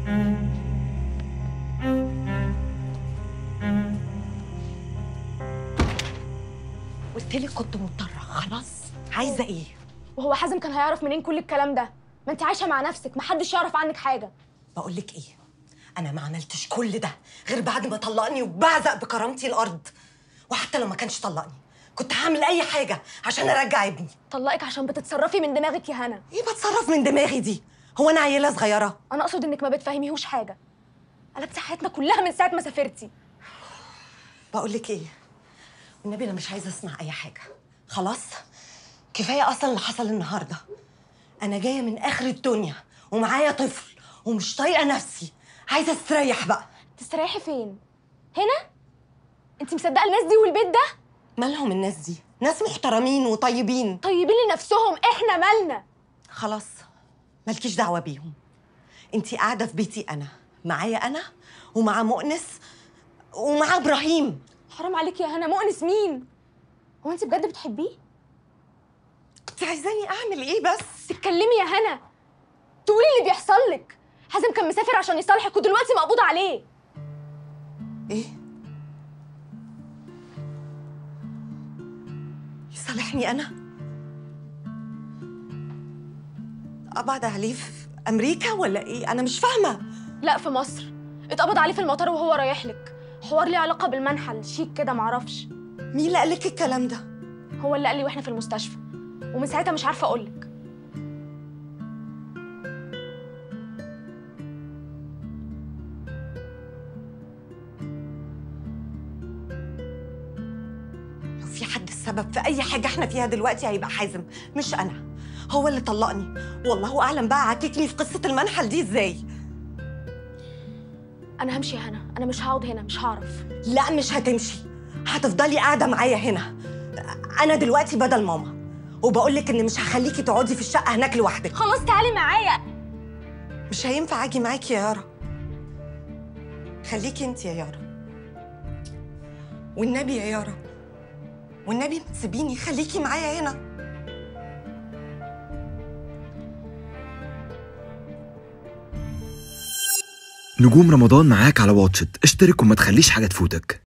قلت لك كنت مضطره خلاص عايزه ايه وهو حازم كان هيعرف منين كل الكلام ده ما انت عايشه مع نفسك محدش يعرف عنك حاجه بقول لك ايه انا ما عملتش كل ده غير بعد ما طلقني وبعزق بكرامتي الارض وحتى لو ما كانش طلقني كنت هعمل اي حاجه عشان ارجع ابني طلقك عشان بتتصرفي من دماغك يا هنا ايه بتصرف من دماغي دي هو انا عيله صغيره انا اقصد انك ما بتفهميهوش حاجه قلبتي حياتنا كلها من ساعه ما سافرتي بقول لك ايه والنبي انا مش عايزه اسمع اي حاجه خلاص كفايه اصلا اللي حصل النهارده انا جايه من اخر الدنيا ومعايا طفل ومش طايقه نفسي عايزه استريح بقى تستريحي فين هنا انت مصدقه الناس دي والبيت ده مالهم الناس دي ناس محترمين وطيبين طيبين لنفسهم احنا مالنا خلاص مالكيش دعوه بيهم انتي قاعده في بيتي انا معايا انا ومع مؤنس ومع ابراهيم حرام عليك يا هنا مؤنس مين هو انت بجد بتحبيه انت عايزاني اعمل ايه بس تتكلمي يا هنا تقولي اللي بيحصل لك حازم كان مسافر عشان يصالحك ودلوقتي مقبوض عليه ايه يصالحني انا ابعد عليه في امريكا ولا ايه انا مش فاهمه لا في مصر اتقبض عليه في المطار وهو رايح لك حوار ليه علاقه بالمنحل شيك كده معرفش مين اللي قالك الكلام ده هو اللي قال لي واحنا في المستشفى ومن ساعتها مش عارفه اقول لك لو في حد السبب في اي حاجه احنا فيها دلوقتي هيبقى حازم مش انا هو اللي طلقني والله اعلم بقى عاتكني في قصه المنحل دي ازاي انا همشي يا هنا انا مش هقعد هنا مش هعرف لا مش هتمشي هتفضلي قاعده معايا هنا انا دلوقتي بدل ماما وبقول لك ان مش هخليكي تقعدي في الشقه هناك لوحدك خلاص تعالي معايا مش هينفع اجي معاكي يا يارا خليكي انت يا يارا والنبي يا يارا والنبي ما تسيبيني خليكي معايا هنا نجوم رمضان معاك على واتشت اشترك وما تخليش حاجة تفوتك